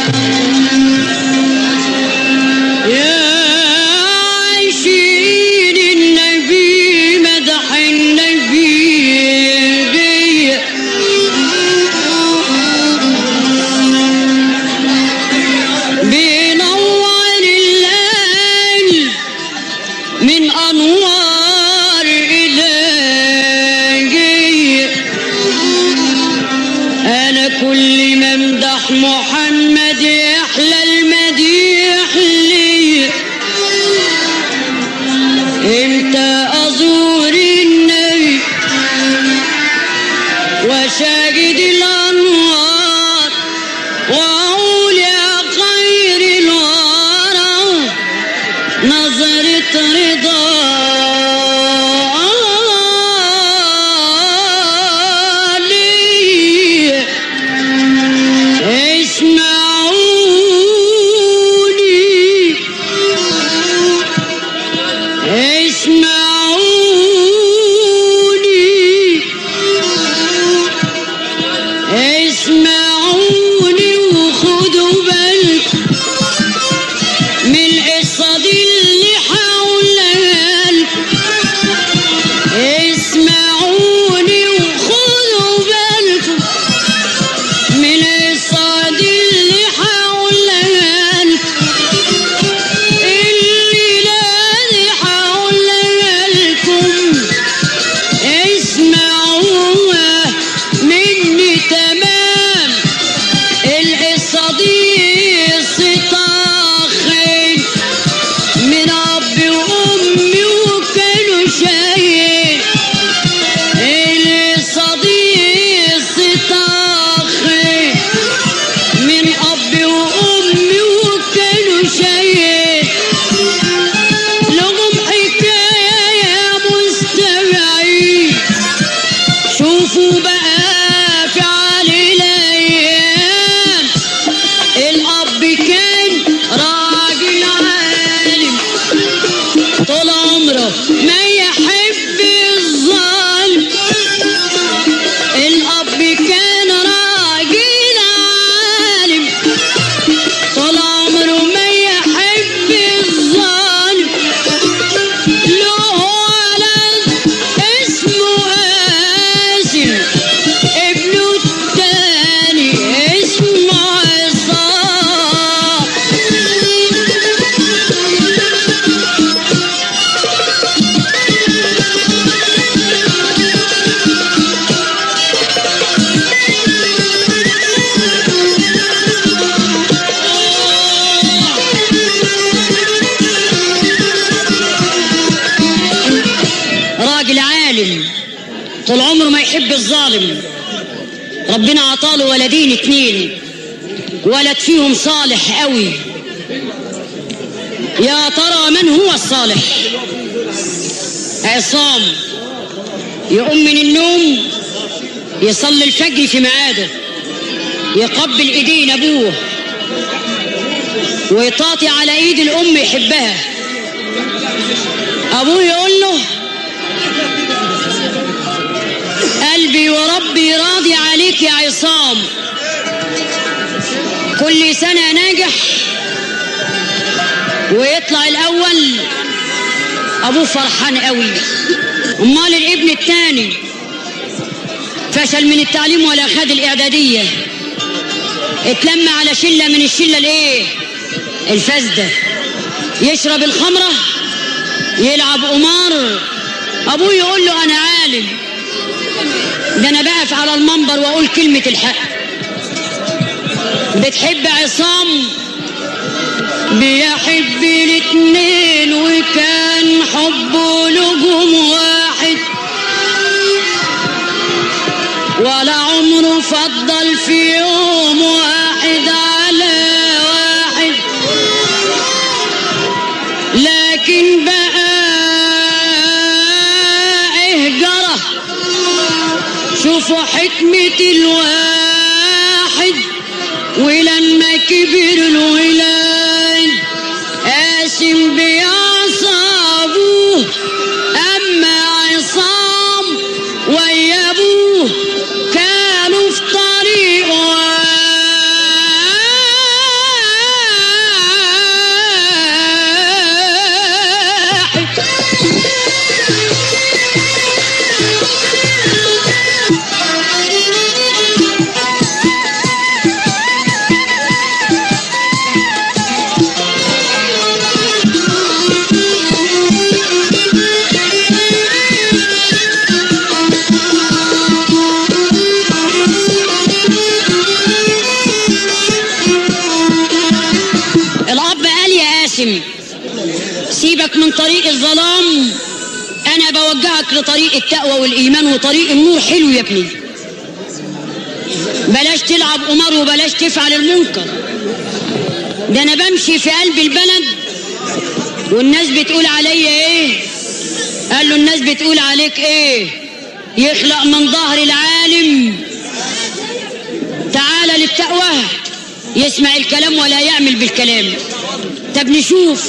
يا عايشين النبي مدح النبي بي بينور الليل من أنوار إلهي أنا كل ما امدح محمد يحلى المديح لي امتى أزور النبي وشاهد الأنوار وأقول يا خير الورى نظرة رضا لي اسمعوني اسمعوني اسمعوني وخدوا بالكم من القصة دي اللي حولها لكم. اسمعوني وخدوا بالكم من القصة دي اللي حولها لكم. اللي لازم حولها لكم اسمعوها مني تمام القصة دي صطاخين من أبي وأمي وكانوا شايين القصة دي صطاخين من أبي وأمي وكانوا شايين لهم حكاية يا مستمعين شوفوا بقى في علي الأيام الأب كان راجل عالم طول عمره ما يحب الظالم الأب كان راجل عالم طول عمره ما يحب الظالم له ولد اسمه قاسم ابنه التاني اسمه عصام راجل عالم طول عمره ما يحب الظالم ربنا عطاله ولدين اتنين ولد فيهم صالح قوي يا ترى من هو الصالح عصام يقوم من النوم يصلي الفجر في ميعاده يقبل ايدين ابوه ويطاطي على ايد الام يحبها ابوه يقول له قلبي وربي راضي عليك يا عصام كل سنة ناجح ويطلع الأول أبوه فرحان قوي أمال الابن الثاني فشل من التعليم ولا خد الإعدادية اتلم على شلة من الشلة الإيه الفاسدة يشرب الخمرة يلعب قمار أبوه يقول له أنا عالم ده انا بقف على المنبر واقول كلمة الحق بتحب عصام بيحب الاتنين وكان حبه لجوم واحد ولا عمره فضل في يوم واحد على واحد لكن بقى اهجره شوفوا حكمة الواحد ولما كبر الولاد قاسم بيعصى ابوه اما عصام ويا ابوه كانوا في طريق من طريق الظلام انا بوجهك لطريق التقوى والايمان وطريق النور حلو يا ابني بلاش تلعب قمار وبلاش تفعل المنكر ده انا بمشي في قلب البلد والناس بتقول عليا ايه قال له الناس بتقول عليك ايه يخلق من ظهر العالم تعالى للتقوى يسمع الكلام ولا يعمل بالكلام طب نشوف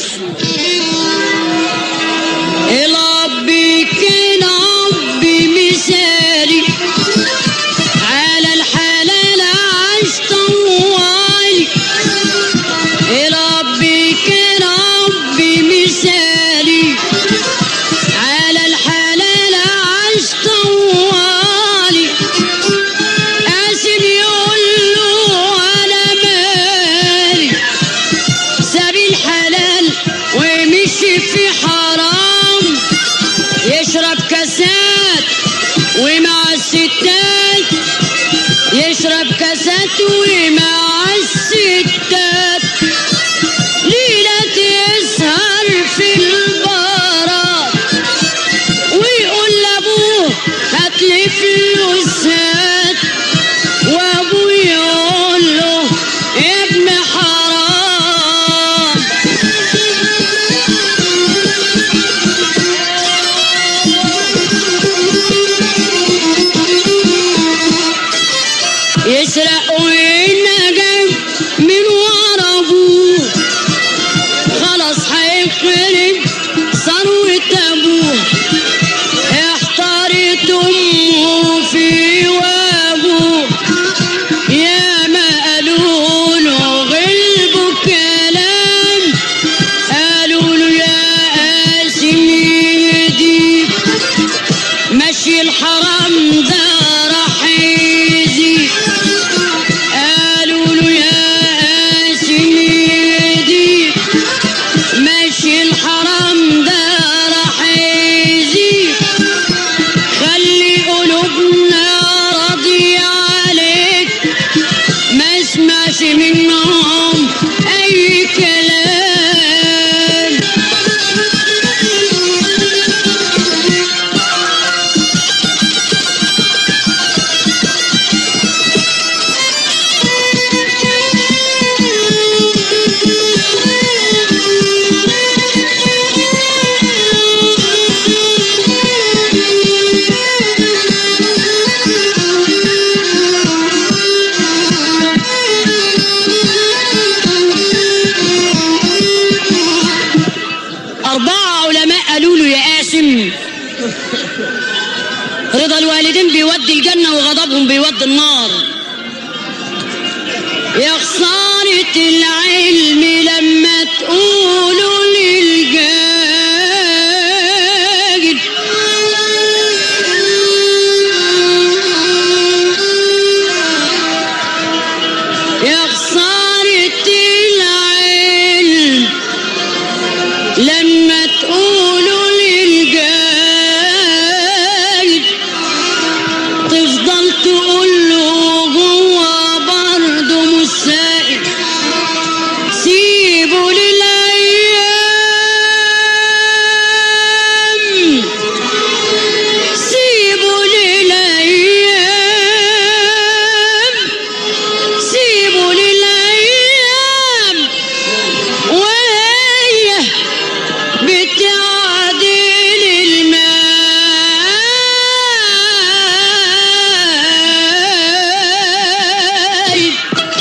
ربي كان ربي مثالي على الحلال عاش طوالي ربي كان ربي مثالي على الحلال عاش طوالي قاسم يقول له على مالي ساب الحلال ومشي في حرام يشرب كاسات ومع الستات يشرب كاسات ومع الستات ليلة يسهر في البارات ويقول لابوه هاتلي فلوسات وابوه يقول له يا ابن حرام يسرق وينجم من ورا ابوه خلاص هيخرب ثروة ابوه احتارت امه في وابوه يا ما قالوا له غلبوا كلام قالوا له يا قاسم يهديك مشي الحرام ده راح يزيد قالوا له يا قاسم يهديك مشي الحرام ده راح يزيد خلي قلوبنا راضية عليك ما اسمعش منهم اي كلام أربعة علماء قالوا له يا قاسم رضا الوالدين بيودي الجنة وغضبهم بيودي النار يا خسارة العلم لما تقولوا للجاهل يا خسارة العلم لما تقولوا للجاهل تفضل تقول له هو برضه مش سائل سيبوا للأيام سيبوا للأيام سيبوا للأيام وهي بتعدل الماء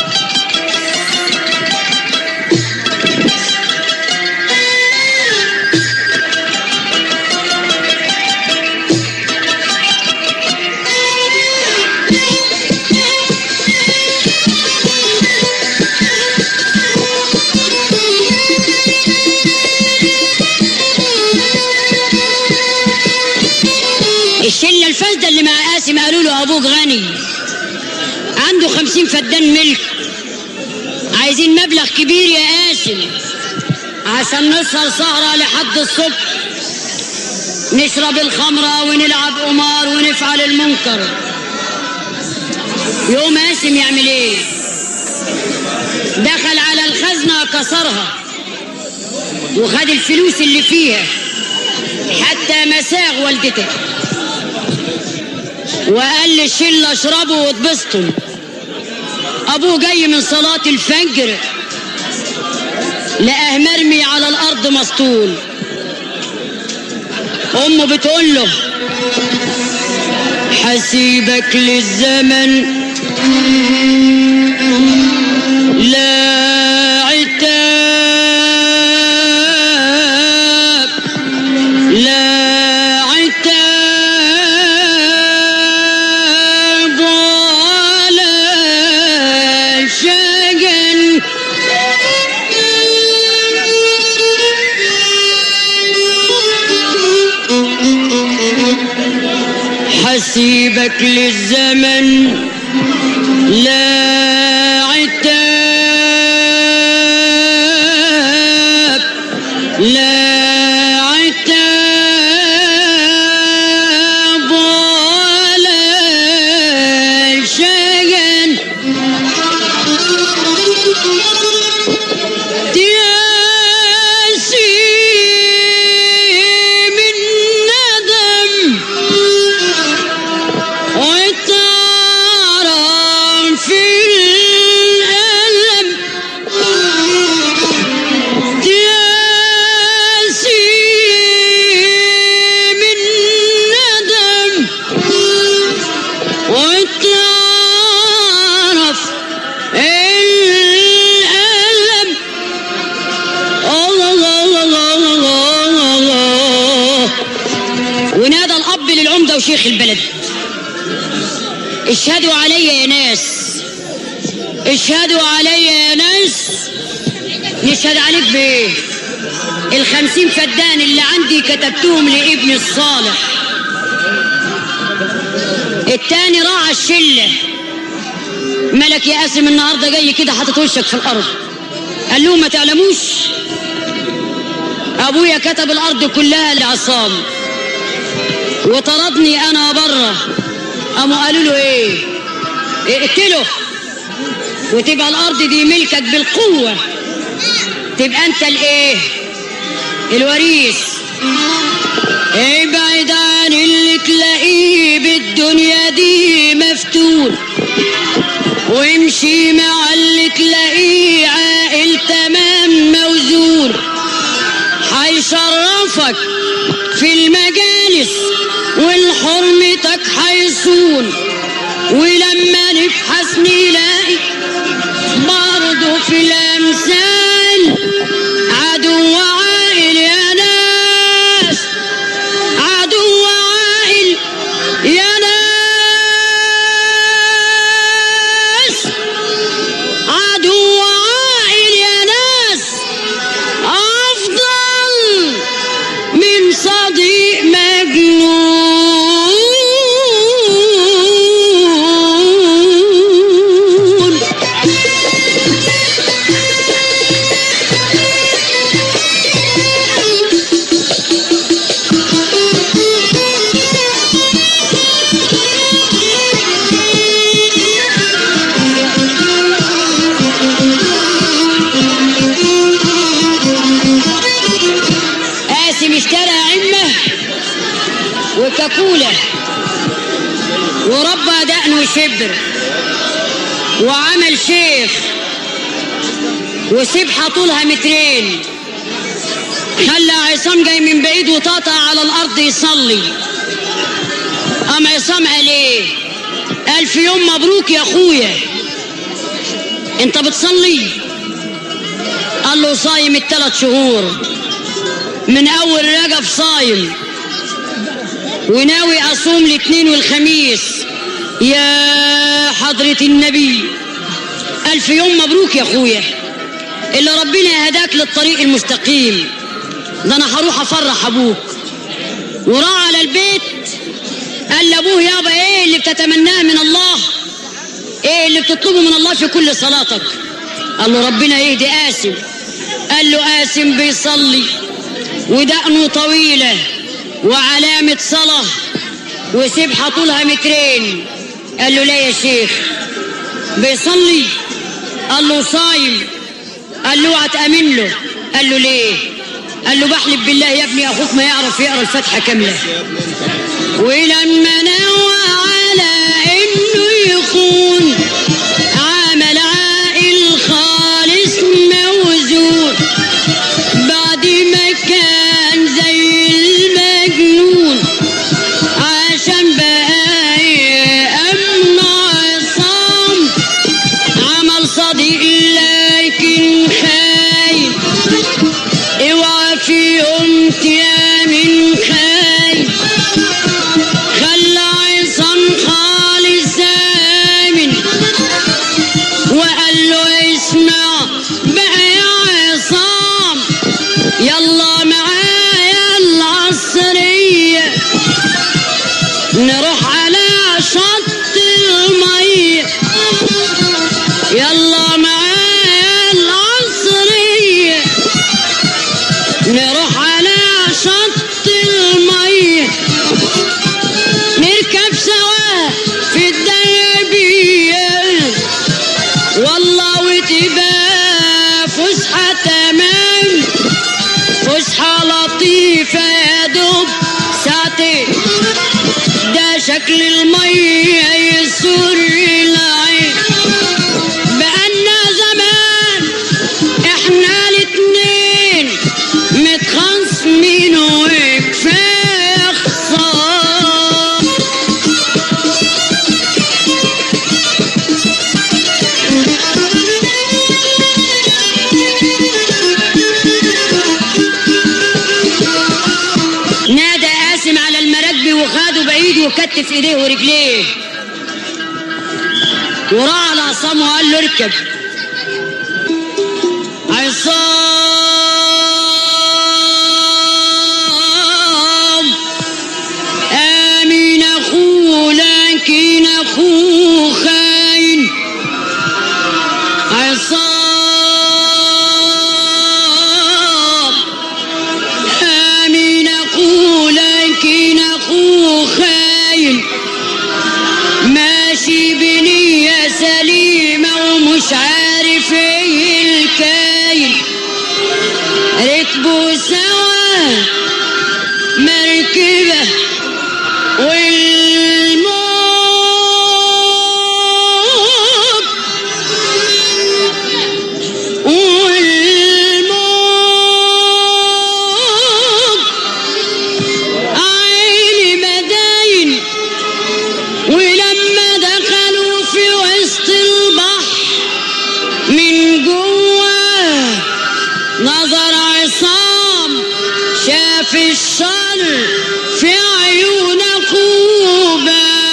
الشلة الفاسدة اللي مع قاسم قالوا له أبوك غني عنده خمسين فدان ملك عايزين مبلغ كبير يا قاسم عشان نسهر سهرة لحد الصبح نشرب الخمرة ونلعب قمار ونفعل المنكر يقوم قاسم يعمل ايه دخل على الخزنة كسرها وخد الفلوس اللي فيها حتى مساغ والدته وقال للشلة اشربوا واتبسطوا ابوه جاي من صلاة الفجر لقاه مرمي على الارض مسطول امه بتقول له حسيبك للزمن لا عتاب لا عتاب ولا شجن حسيبك للزمن لا عتاب لا عتاب ولا شجن تياسي من ندم وتعرف في الألم تياسي من ندم وتعرف الألم الله الله الله الله الله ونادى الأب للعمدة وشيخ البلد اشهدوا علي يا ناس اشهدوا علي يا ناس نشهد عليك بايه الخمسين فدان اللي عندي كتبتهم لابني الصالح التاني راعى الشله ملك يا قاسم النهارده جاي كده حاطط وشك في الارض قال لهم ما تعلموش ابويا كتب الارض كلها لعصام وطردني انا بره قاموا قالوا له ايه اقتله وتبقى الارض دي ملكك بالقوه تبقى انت الايه الوريث ابعد عن اللي تلاقيه بالدنيا دي مفتون وامشي مع اللي تلاقيه عاقل تمام موزون هيشرفك في المجالس والحرمتك هيصون ولما نبحث نلاقي برضه في الامثال عدو عاقل يا ناس عدو عاقل يا ناس عدو عاقل يا ناس أفضل من صديق مجنون قاسم اشترى عمة وكاكولة وربى دقن وشبر وعمل شيخ وسبحة طولها مترين خلى عصام جاي من بعيد وطاطا على الأرض يصلي قام عصام قال ايه قال في يوم مبروك يا اخويا انت بتصلي قال له صايم الثلاث شهور من اول رجب صايم وناوي اصوم الاثنين والخميس يا حضرة النبي الف يوم مبروك يا اخويا اللي ربنا هداك للطريق المستقيم ده انا هروح افرح ابوك وراح على البيت قال لابوه يابا ايه اللي بتتمناه من الله ايه اللي بتطلبه من الله في كل صلاتك قال له ربنا يهدي قاسم قال له قاسم بيصلي ودقنه طويلة وعلامة صلاة وسبحة طولها مترين قال له لا يا شيخ بيصلي قال له صايم قال له اوعى تأمن له قال له ليه قال له بحلف بالله يا ابني اخوك ما يعرف يقرا الفاتحه كامله ولما نوى على انه يخون عمل عائل خالص موزون بعد ما كان زي المجنون عشان بقى يأمن عصام عمل صديق لكن خاين اوعى في يوم تيامن خاين خلى عصام خالص آمن وقال له اسمع بقى يا عصام يلا معايا العصرية نروح على شط المية يلا معايا العصرية نروح على شط المية نركب سوا في الديابية والله وتبقى فسحة تمام فسحة لطيفة يا دوب ساعتين ده شكل المية يسر العين بقالنا زمان احنا الاتنين متخاصمين وكفاية خصام نادى قاسم على المراكب وخده بايده وكتف ايديه ورجليه وراح على عصام وقال له اركب عصام امين اخوه لكن اخوه خاين عصام آمين أخوه لكن أخوه خاين ماشي بنية سليمة ومش عارف ايه الكاين ركبوا سوا مركبة والموت والموج عيني مداين ولما دخلوا في وسط البحر من جوه نظر عصام شاف الشر في عيون اخوه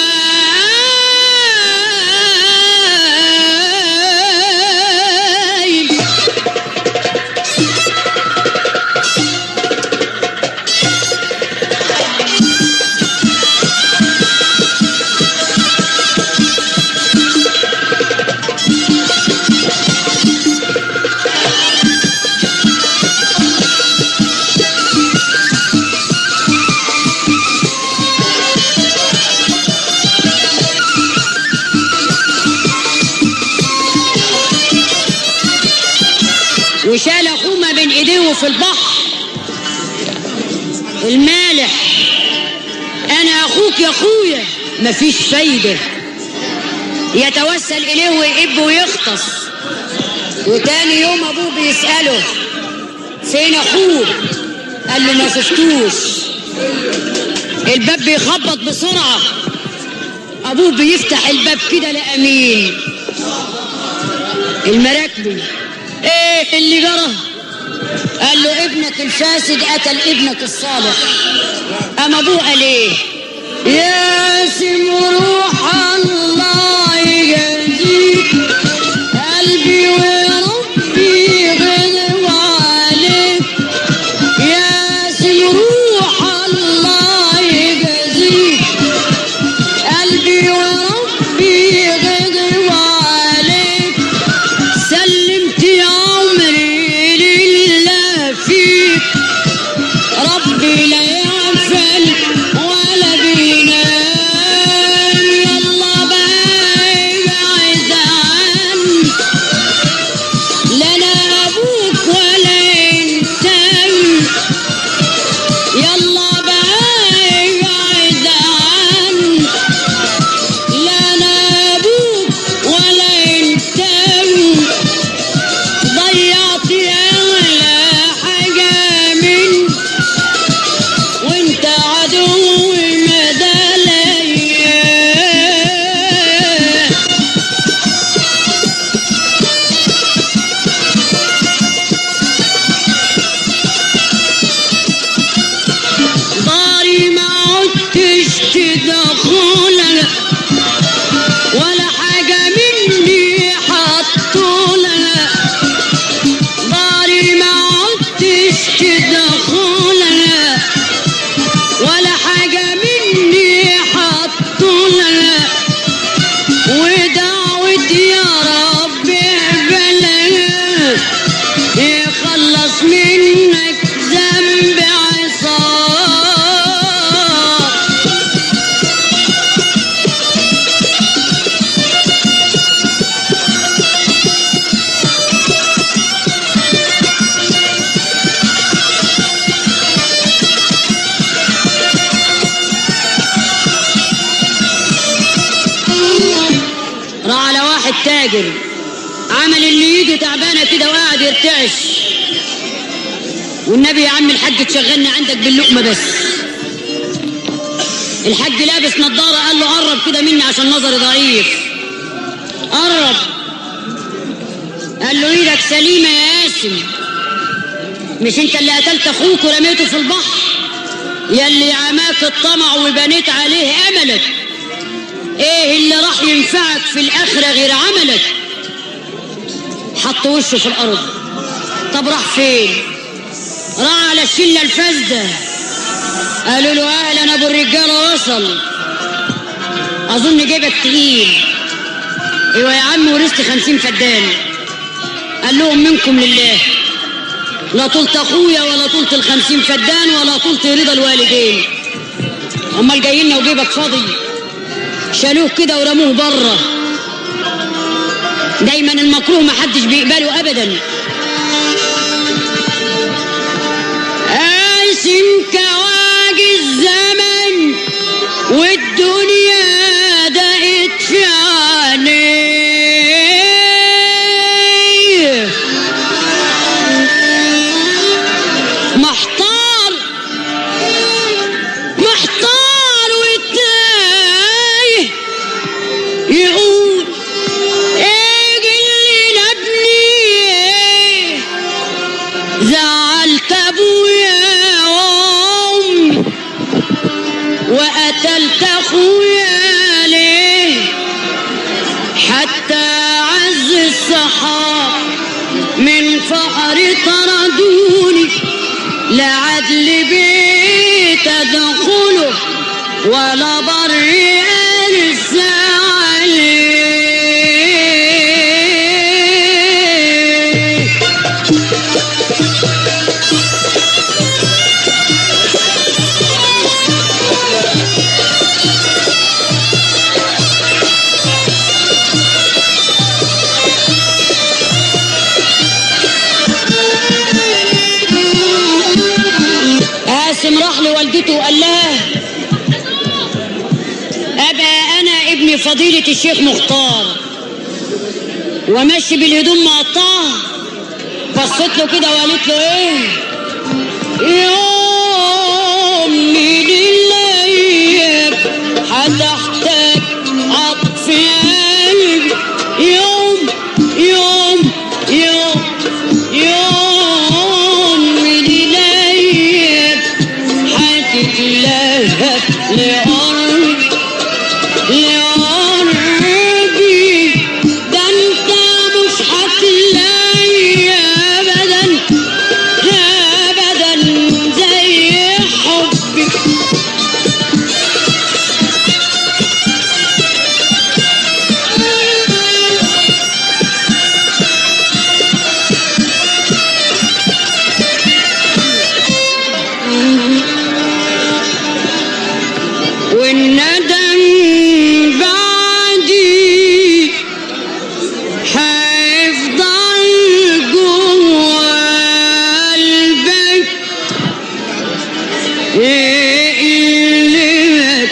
باين وشال اخوه ما بين ايديه في البحر المالح انا اخوك يا اخويا مفيش فايده يتوسل اليه ويقب ويغطس وتاني يوم ابوه بيساله فين اخوه قال له ما شفتوش الباب بيخبط بسرعه ابوه بيفتح الباب كده لقى مين المراكبي ايه اللي جرى قال له ابنك الفاسد قتل ابنك الصالح اما ابوه قال ايه ياسم روح الله يهديك قلبي وربي غنوا عليك ياسم روح الله يجزيك قلبي وربي غنوا عليك سلمت يا عمري لله فيك ربي لا يغفل ولا بينام يلا بعيد عنك ترتعش والنبي يا عم الحاج تشغلني عندك باللقمة بس الحاج لابس نظارة قال له قرب كده مني عشان نظري ضعيف قرب قال له ايدك سليمة يا قاسم مش انت اللي قتلت اخوك ورميته في البحر يلي عماك الطمع وبنيت عليه املك ايه اللي راح ينفعك في الاخرة غير عملك حط وشه في الارض طب راح فين راح على الشله الفاسده قالوا له اهلا ابو الرجاله وصل اظن جيبك تقيل ايوه يا عم ورثت خمسين فدان قال لهم منكم لله لا طولت اخويا ولا طولت الخمسين فدان ولا طولت رضا الوالدين امال جايين وجيبك فاضي شالوه كده ورموه بره دايما المكروه ما حدش بيقبله ابدا قاسم كواجي الزمن والدنيا دقت في عينيه محتار محتار وتايه يقول ايه اللي نبني زعلت ابويا وامي وقتلت اخويا ليه حتى عز الصحاب من فقر طردوني لا عدل بيت ادخله ولا بر ارسى عليه قاسم راح لوالدته وقال لها ابقى انا ابن فضيلة الشيخ مختار وماشي بالهدوم مقطعة بصت له كده وقالت له ايه يوم من الايام هتحتاج عطف قلبي يوم يوم يوم يوم من الايام هتتلهف لقرب لقربي ده انت مش هتلاقي ابدا ابدا زي حبك والندم بعدي هيفضل جوا قلبك يقلبك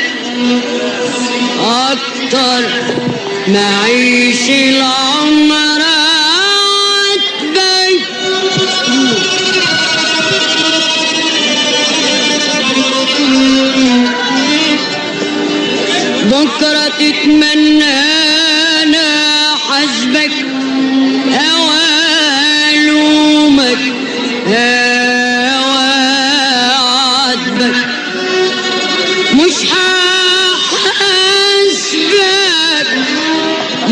أكتر ما عيش العمر عاتبك بكرة تتمنى أنا حسبك أو ألومك أو أعاتبك مش هحاسبك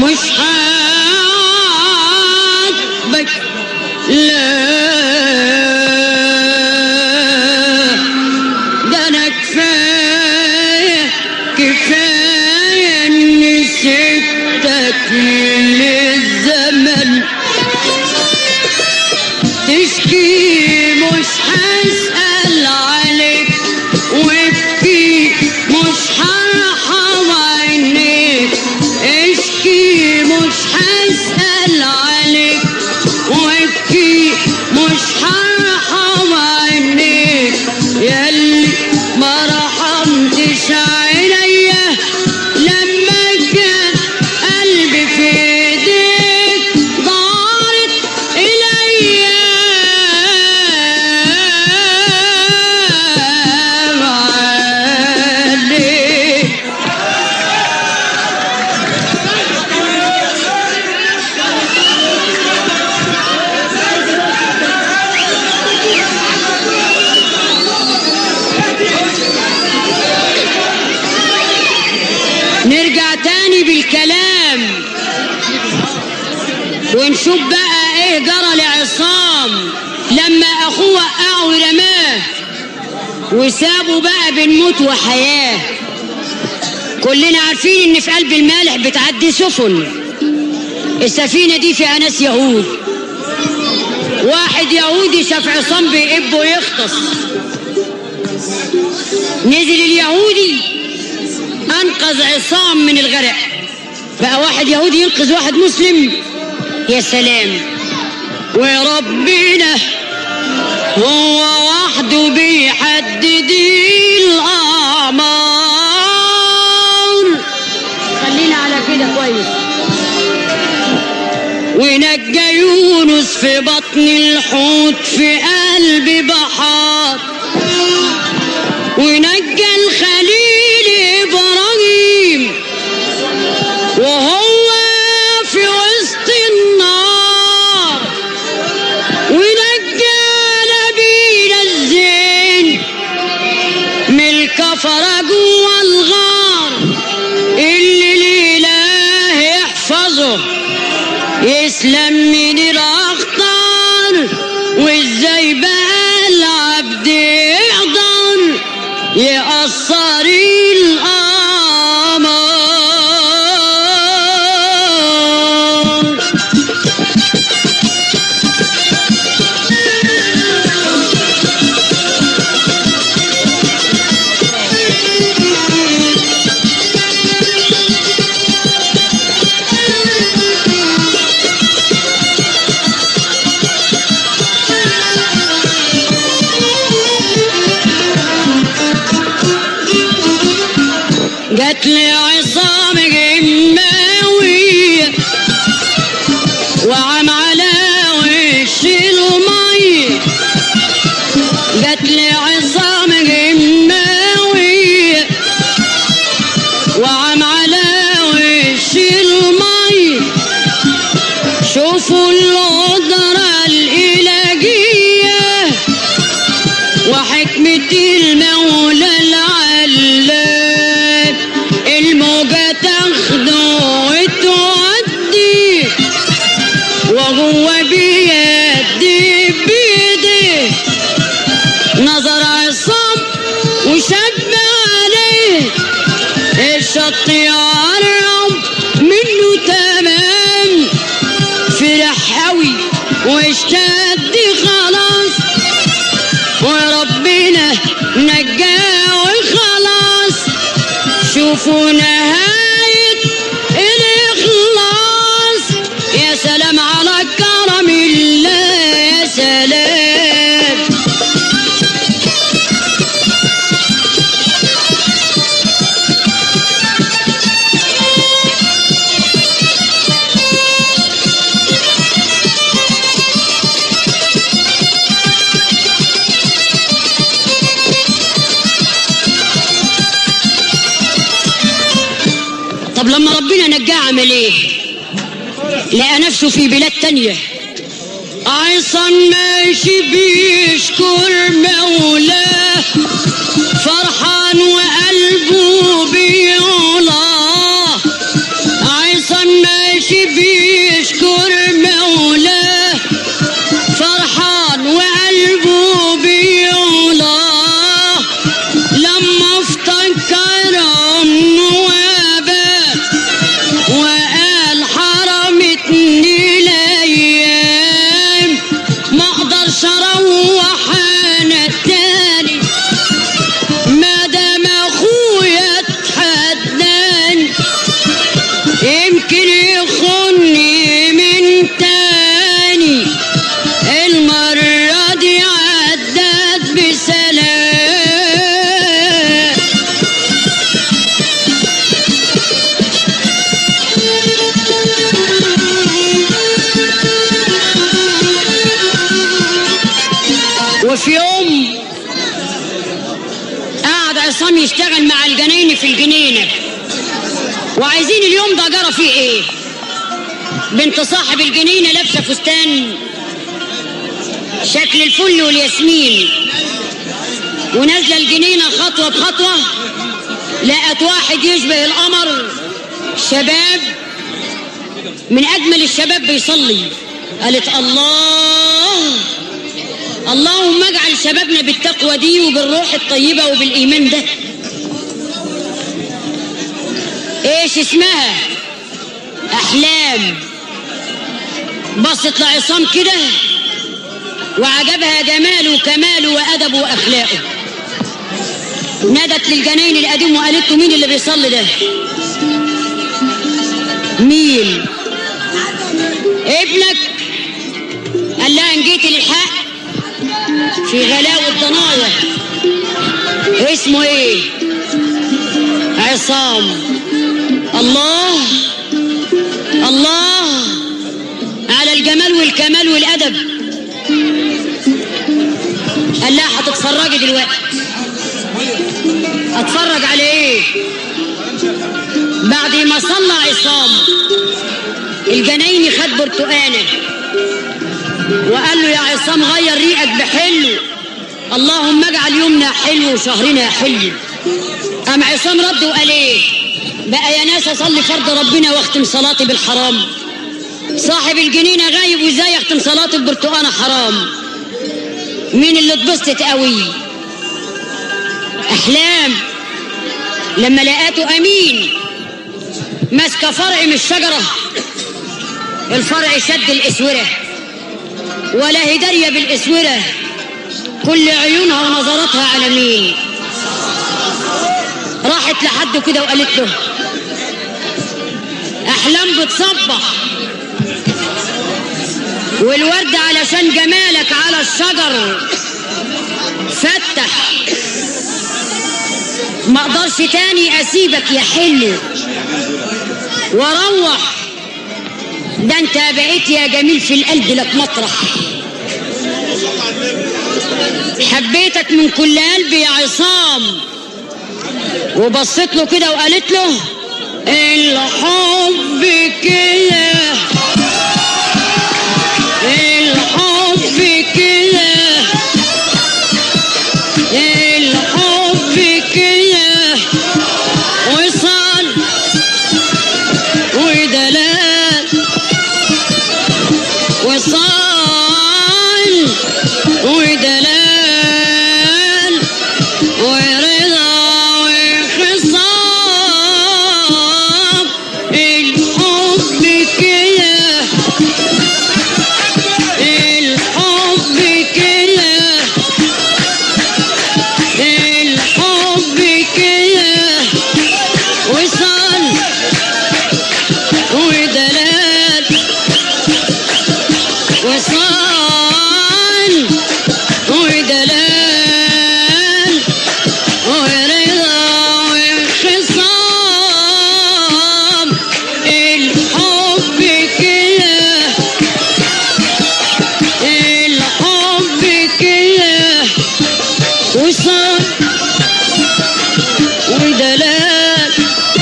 شوف بقى ايه جرى لعصام لما اخوه وقعه ورماه وسابه بقى بين موت وحياه كلنا عارفين ان في قلب المالح بتعدي سفن السفينه دي فيها ناس يهود واحد يهودي شاف عصام بيقب ويغطس نزل اليهودي انقذ عصام من الغرق بقى واحد يهودي ينقذ واحد مسلم يا سلام وربنا هو وحده بيحدد الأعمار خلينا على كده كويس ونجى يونس في بطن الحوت في قلب بحار ونجى الخليل إبراهيم وهو في وسط النار ونجى نبينا الزين من الكفرة جوا الغار اللي الإله يحفظه يسلم من الأخطار وإزاي بقى العبد يقدر يقصر الأمر جات لي عصام جماوي وعم على وش المي جات لي عصام جماوي وعم على وش المي شوفوا القدرة الإلهية وحكمة المولى العلام الموجة تاخده وتودي وهو بيدي بيدي نظر عصام وشب عليه الشط يقرب منه تمام فرح قوي واشتد خلاص وربنا نجاه وخلاص شوفوا نهاية الإخلاص يا سلام على كرم الله يا سلام طب لما ربنا نجاه عمل ايه لقى نفسه في بلاد تانية عصام ماشي بيشكر مولاه فرحان وقلبه بيولاه عصام ماشي بيشكر مولاه فرحان وقلبه بيولاه لما افتكر امه واباه وقال حرمتني الايام ما اقدرش اروح انا تاني ما دام اخويا اتحداني يمكن يخوني من تاني المرة دي عدت بسلام وفي يوم قعد عصام يشتغل مع الجناين في الجنينة وعايزين اليوم ده جرى فيه ايه بنت صاحب الجنينة لابسة فستان شكل الفل والياسمين ونازلة الجنينة خطوة بخطوة لقت واحد يشبه القمر شباب من أجمل الشباب بيصلي قالت الله اللهم اجعل شبابنا بالتقوى دي وبالروح الطيبة وبالإيمان ده ايش اسمها أحلام بصت لعصام كده وعجبها جماله وكماله وأدبه وأخلاقه نادت للجناين القديم وقالت له مين اللي بيصلي ده مين ابنك قال لها ان جيت للحق في غلاوة ضنايا اسمه ايه عصام الله الله على الجمال والكمال والادب قال لها هتتفرجي دلوقتي اتفرج على ايه بعد ما صلى عصام الجنايني خد برتقانه وقال له يا عصام غير ريقك بحلو اللهم اجعل يومنا حلو وشهرنا حلو قام عصام رد وقال ايه بقى يا ناس اصلي فرض ربنا واختم صلاتي بالحرام صاحب الجنينه غايب وازاي اختم صلاتي ببرتقانه حرام مين اللي اتبسطت قوي احلام لما لقاته امين ماسكه فرع من الشجره الفرع شد الاسوره ولا هي داريه بالاسوره كل عيونها ونظراتها على مين راحت لحد كده وقالت له احلام بتصبح والورد علشان جمالك على الشجر فتح ما اقدرش تاني اسيبك يا حلو واروح ده انت بقيت يا جميل في القلب لك مطرح حبيتك من كل قلبي يا عصام وبصيت له كده وقالت له الحب كده الحب كده الحب كده وصل ودلال وصال ودلال ورضا وخصام الحب كده الحب كده الحب كده وصل ودلال وصال ودلال ورضا وخصام الحب كده الحب كده وصال ودلال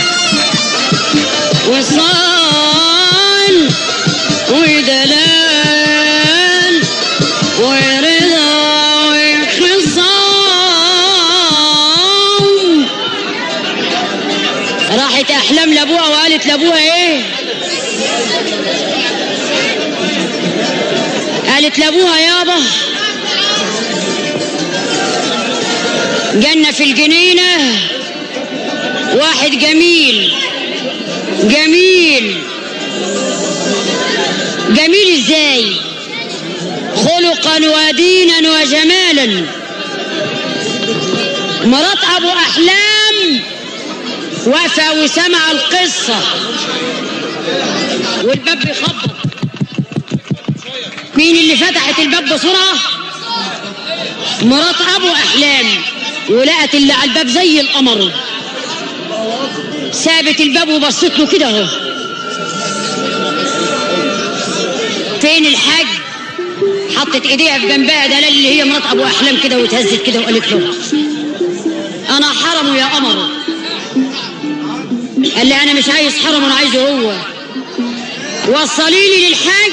وصال ودلال ورضا وخصام راحت احلام لابوها وقالت لابوها ايه قالت لابوها يابا جنة في الجنينة واحد جميل جميل جميل ازاي خلقا ودينا وجمالا مرات ابو احلام وفى وسمع القصة والباب بيخبط مين اللي فتحت الباب بسرعة مرات ابو احلام ولقت اللي على الباب زي القمر سابت الباب وبصت له كده اهو فين الحاج حطت ايديها في جنبها دلال اللي هي مرات ابو احلام كده وتهزت كده وقالت له انا حرمه يا قمر قال لي انا مش عايز حرم انا عايزه هو وصلي لي للحاج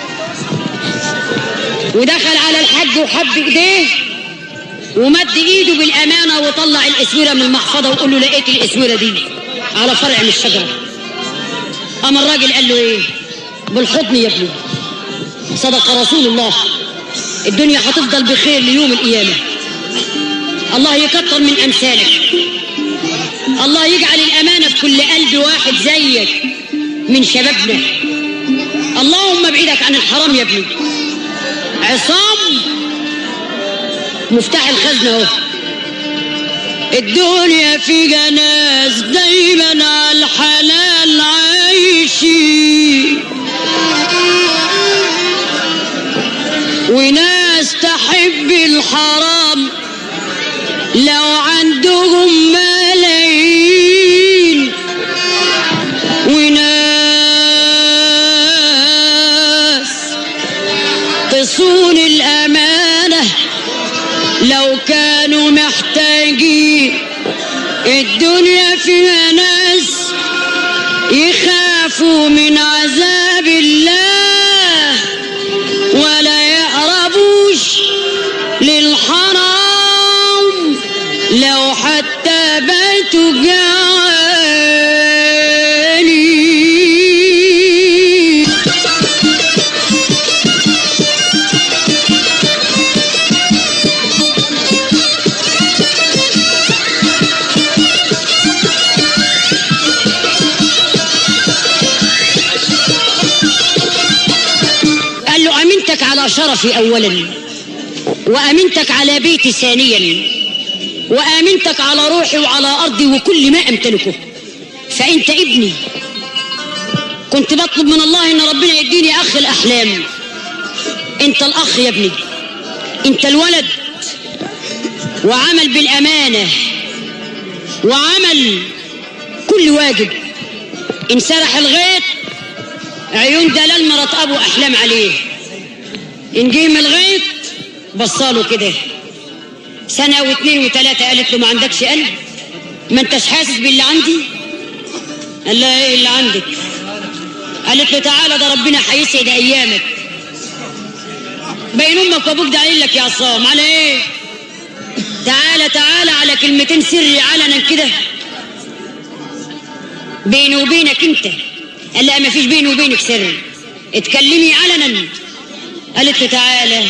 ودخل على الحاج وحب ايديه ومد ايده بالامانه وطلع الاسوره من المحفظه وقال له لقيت الاسوره دي على فرع من الشجره اما الراجل قال له ايه بالحضن يا ابني صدق رسول الله الدنيا هتفضل بخير ليوم القيامة الله يكتر من أمثالك الله يجعل الأمانة في كل قلب واحد زيك من شبابنا اللهم ابعدك عن الحرام يا ابني عصام مفتاح الخزنة اهو الدنيا في جناس دايما على الحلال عايشين وناس تحب الحرام لو عندهم ملايين وناس تصون الأمانة لو كانوا محتاجين الدنيا فيها ناس يخافوا من عذاب الله ولا يقربوش للحرام لو حتى باتوا جعانين قال له أمنتك على شرفي أولا وأمنتك على بيتي ثانيا وآمنتك على روحي وعلى أرضي وكل ما أمتلكه فأنت ابني كنت بطلب من الله إن ربنا يديني أخ الأحلام أنت الأخ يا ابني أنت الولد وعمل بالأمانة وعمل كل واجب إن سرح الغيط عيون دلال مرات أبو أحلام عليه إن جه من الغيط بصاله كده سنة واثنين وثلاثة قالت له ما عندكش قلب ما انتش حاسس باللي عندي قال لها ايه اللي عندك قالت له تعالى ده ربنا هيسعد ايامك بين امك وابوك ده قايل لك يا عصام على ايه تعالى تعالى على كلمتين سري علنا كده بيني وبينك انت قال لها ما فيش بيني وبينك سر اتكلمي علنا قالت له تعالى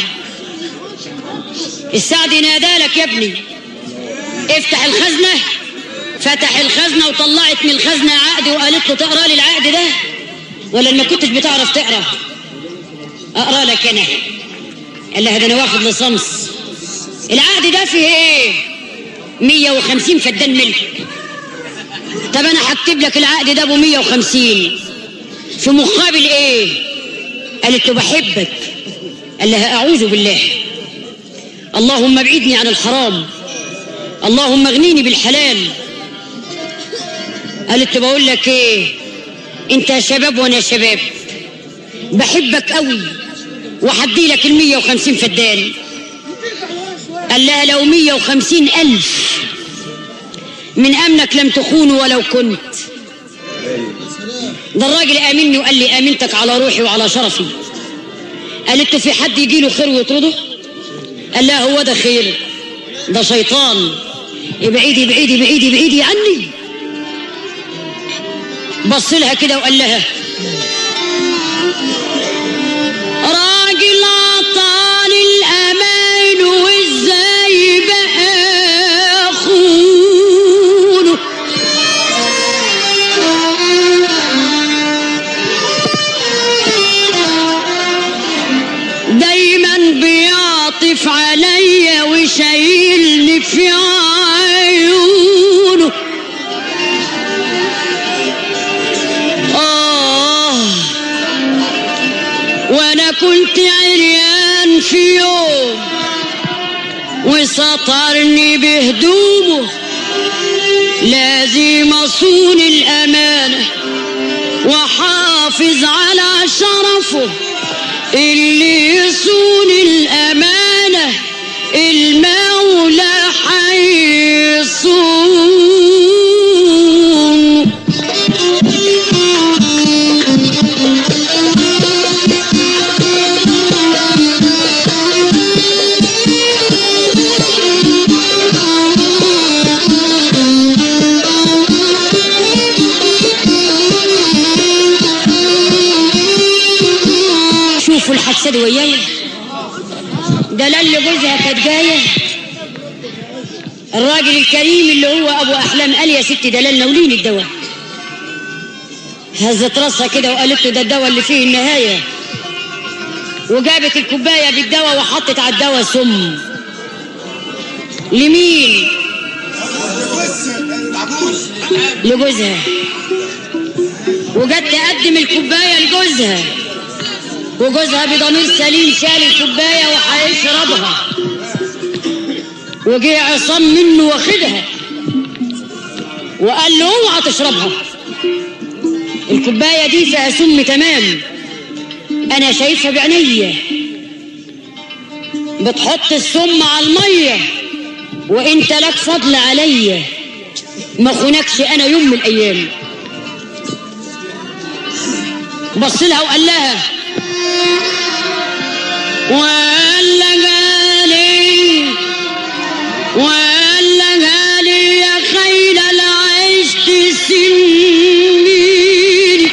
السعد نادالك يا ابني افتح الخزنة فتح الخزنة وطلعت من الخزنة عقد وقالت له تقرا لي العقد ده ولا ما كنتش بتعرف تقرا اقرا لك انا قال لها ده انا واخد لصمص العقد ده فيه ايه 150 فدان ملك طب انا هكتب لك العقد ده ابو 150 في مقابل ايه قالت له بحبك قال لها اعوذ بالله اللهم ابعدني عن الحرام اللهم اغنيني بالحلال قالت له بقول لك ايه انت شباب وانا شباب بحبك قوي وحدي لك ال 150 فدان قال لها لو 150 ألف من أمنك لم تخونه ولو كنت ده الراجل آمني وقال لي آمنتك على روحي وعلى شرفي قالت له في حد يجي له خير ويطرده قال لها هو ده خير ده شيطان ابعدي ابعدي ابعدي ابعدي عني بص لها كده وقال لها راجل عطاني الامان وازاي بقى اخونه دايما بيعطف عليا وشايلني في عيونه آه وأنا كنت عريان في يوم وسطرني بهدومه لازم أصون الأمانة وحافظ على شرفه اللي يصون الأمانة المولى حيصون شوفوا الحادثة العروسه دي ويايا دلال جوزها كانت جايه الراجل الكريم اللي هو ابو احلام قال يا ست دلال ناوليني الدواء هزت راسها كده وقالت له ده الدواء اللي فيه النهايه وجابت الكوبايه بالدواء وحطت على الدواء سم لمين لجوزها وجت تقدم الكوبايه لجوزها وجوزها بضمير سليم شال الكوبايه وهيشربها وجه عصام منه واخدها وقال له اوعى تشربها الكوبايه دي فيها سم تمام انا شايفها بعينيا بتحط السم على الميه وانت لك فضل عليا ما خونكش انا يوم من الايام بص لها وقال لها ولا قالي ولا قالي يا خيل العشت سنين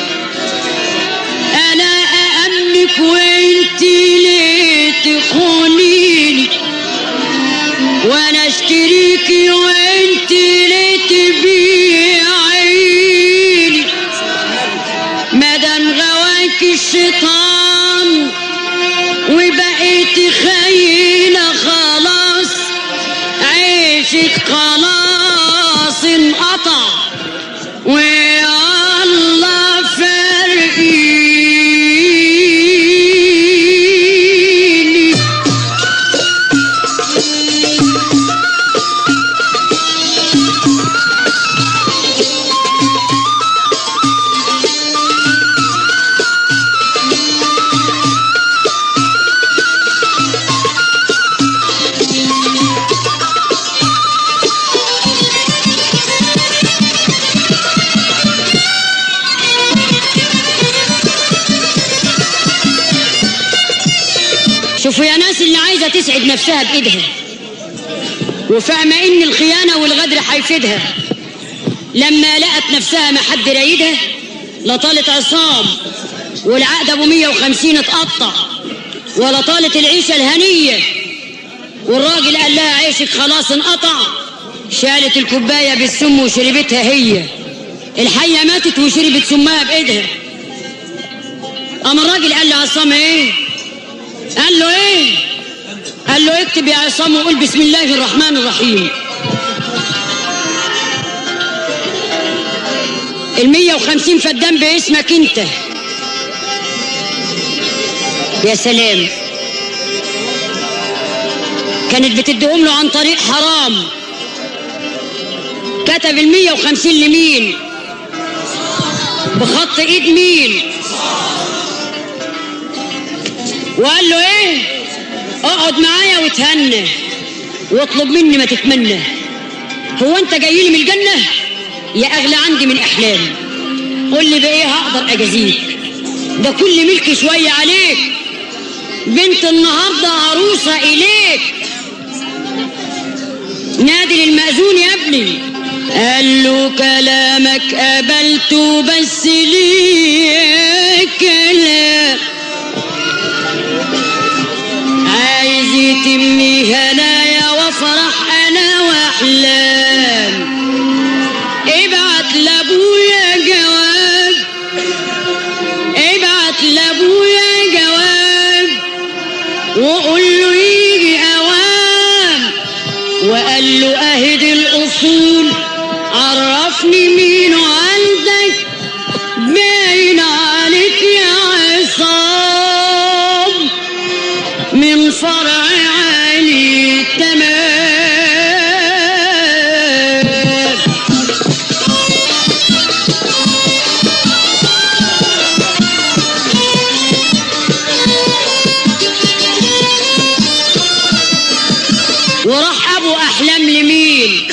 انا اامنك وانت ليه تخونيني وانا اشتريكي وانت ليه تبيعيني مادام غواك الشيطان وبقيت خاينة خلاص عيشك خلاص انقطع والله فرقيني شوفوا يا ناس اللي عايزة تسعد نفسها بإيدها وفاهمة إن الخيانة والغدر هيفيدها لما لقت نفسها ما حد رايدها لا طالت عصام والعقد أبو 150 اتقطع ولا طالت العيشة الهنية والراجل قال لها عيشك خلاص انقطع شالت الكوباية بالسم وشربتها هي الحية ماتت وشربت سمها بإيدها أما الراجل قال لعصام إيه قال له ايه قال له اكتب يا عصام وقول بسم الله الرحمن الرحيم المية وخمسين فدان باسمك انت يا سلام كانت بتديهم له عن طريق حرام كتب المية وخمسين لمين بخط ايد مين وقال له ايه اقعد معايا وتهنى واطلب مني ما تتمنى هو انت جاي لي من الجنه يا اغلى عندي من احلامي قول لي بايه هقدر اجازيك ده كل ملك شويه عليك بنت النهارده عروسه اليك نادي للمأذون يا ابني قال له كلامك قبلته بس ليه كلام عايز يتمني هنايا وافرح انا واحلام ابعت لابويا جواب ابعت لابويا جواب وقول له يجي اوام وقال له اهد الاصول عرفني مين عندك باين عليك يا عصام من فرع علي تمام وراح ابو احلام لمين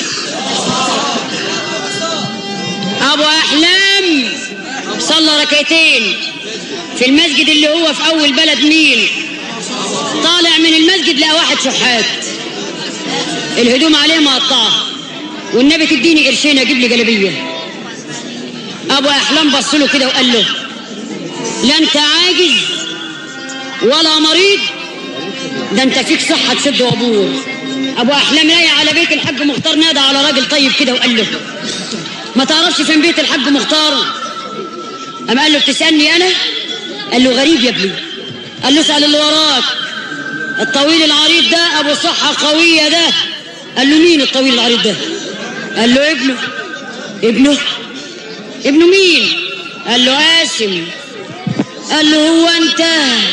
ابو احلام صلى ركعتين في المسجد اللي هو في اول بلد مين طالع من المسجد لقى واحد شحات الهدوم عليه مقطعه والنبي تديني قرشين اجيب لي جلابيه ابو احلام بص له كده وقال له لا انت عاجز ولا مريض ده انت فيك صحة تسد وابور ابو احلام رايح على بيت الحاج مختار نادى على راجل طيب كده وقال له ما تعرفش فين بيت الحاج مختار قام قال له بتسالني انا قال له غريب يا ابني قال له اسال اللي وراك الطويل العريض ده ابو صحة قوية ده قال له مين الطويل العريض ده قال له ابنه ابنه ابنه مين قال له قاسم قال له هو انت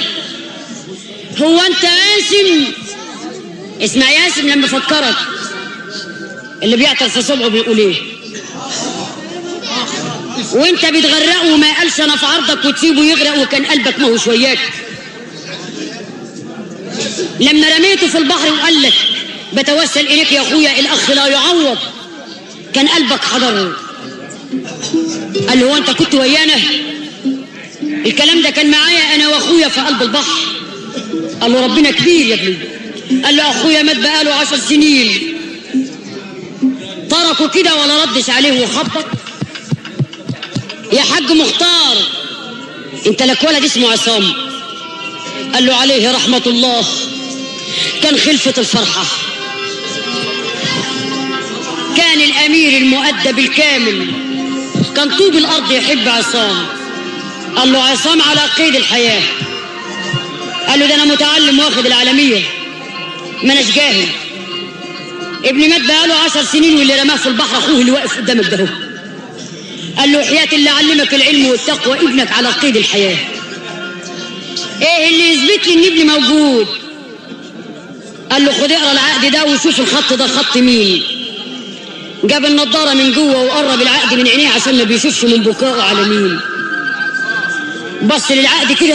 هو انت قاسم اسمع ياسم لما فكرك اللي بيعطر في صبعه بيقول ايه وانت بتغرقه وما قالش انا في عرضك وتسيبه يغرق وكان قلبك ما هو شوياك لما رميته في البحر وقال لك بتوسل اليك يا اخويا الاخ لا يعوض كان قلبك حضر قال له هو انت كنت ويانا الكلام ده كان معايا انا واخويا في قلب البحر قال له ربنا كبير يا ابني قال له اخويا مات بقاله عشر سنين تركه كده ولا ردش عليه وخبط يا حاج مختار انت لك ولد اسمه عصام قال له عليه رحمة الله كان خلفة الفرحة كان الأمير المؤدب الكامل كان طوب الأرض يحب عصام قال له عصام على قيد الحياة قال له ده أنا متعلم واخد العالمية ما أناش جاهل ابني مات بقاله عشر سنين واللي رماه في البحر أخوه اللي واقف قدامك ده هو. قال له حياة اللي علمك العلم والتقوى ابنك على قيد الحياة ايه اللي يثبت لي ان ابني موجود قال له خد اقرا العقد ده وشوف الخط ده خط مين جاب النضاره من جوه وقرب العقد من عينيه عشان ما بيشوفش من بكائه على مين بص للعقد كده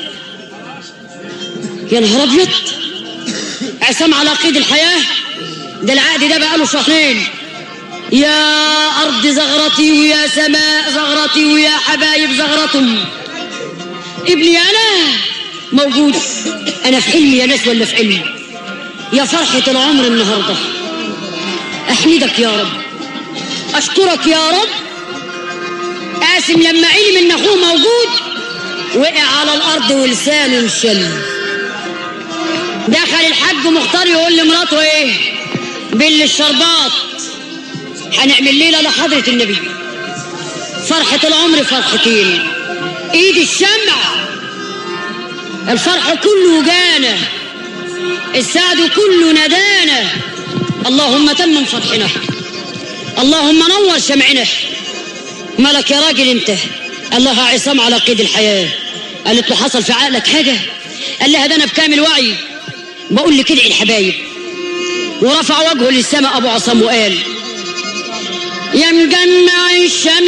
يا نهار ابيض عصام على قيد الحياه ده العقد ده بقاله شهرين يا ارض زغرتي ويا سماء زغرتي ويا حبايب زغرتم ابني انا موجود انا في حلمي يا ناس ولا في حلمي يا فرحة العمر النهاردة احمدك يا رب اشكرك يا رب قاسم لما علم ان اخوه موجود وقع على الارض ولسانه انشل دخل الحاج مختار يقول لمراته ايه بل الشربات هنعمل ليله لحضره النبي فرحه العمر فرحتين ايد الشمع الفرح كله جانا السعد كله ندانا اللهم تمم فرحنا اللهم نور شمعنا مالك يا راجل انت قال لها عصام على قيد الحياة قالت له حصل في عقلك حاجة قال لها ده انا بكامل وعي بقول لك ادعي الحبايب ورفع وجهه للسماء ابو عصام وقال يا مجمع الشمل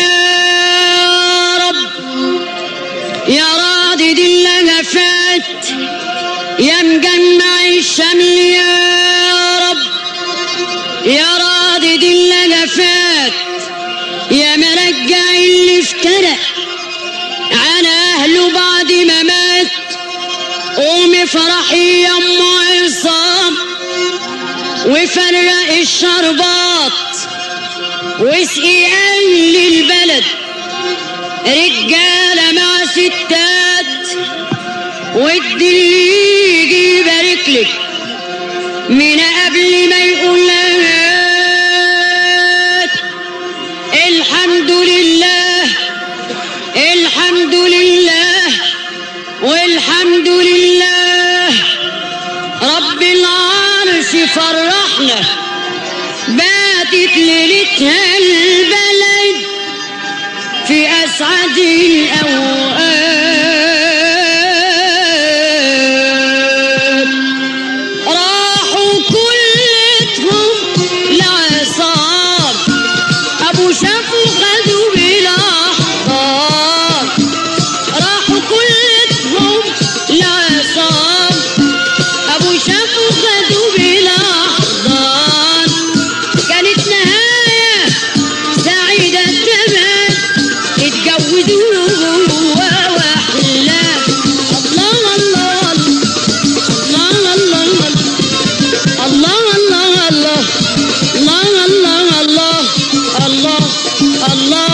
يا رب يا رادد اللي فات يا مجمع الشمل يا رب يا رادد اللي فات يا مرجع اللي افترق عن اهله بعد ما مات قومي فرحي يا ام عصام وفرق الشربات واسقي اهل البلد رجاله مع ستات ودي اللي يجي يبارك لك من قبل ما يقول لك الحمد لله الحمد لله والحمد لله رب العرش فرحنا باتت ليلتها البلد في أسعد الأوقات راحوا كلتهم لعصام أبو شافوا خدوا بالأحضان راحوا كلتهم لعصام أبو شافوا خدوا بالأحضان كانت نهاية سعيدة تمام اتجوزوا وأحلام الله الله الله الله الله الله الله الله الله الله الله الله الله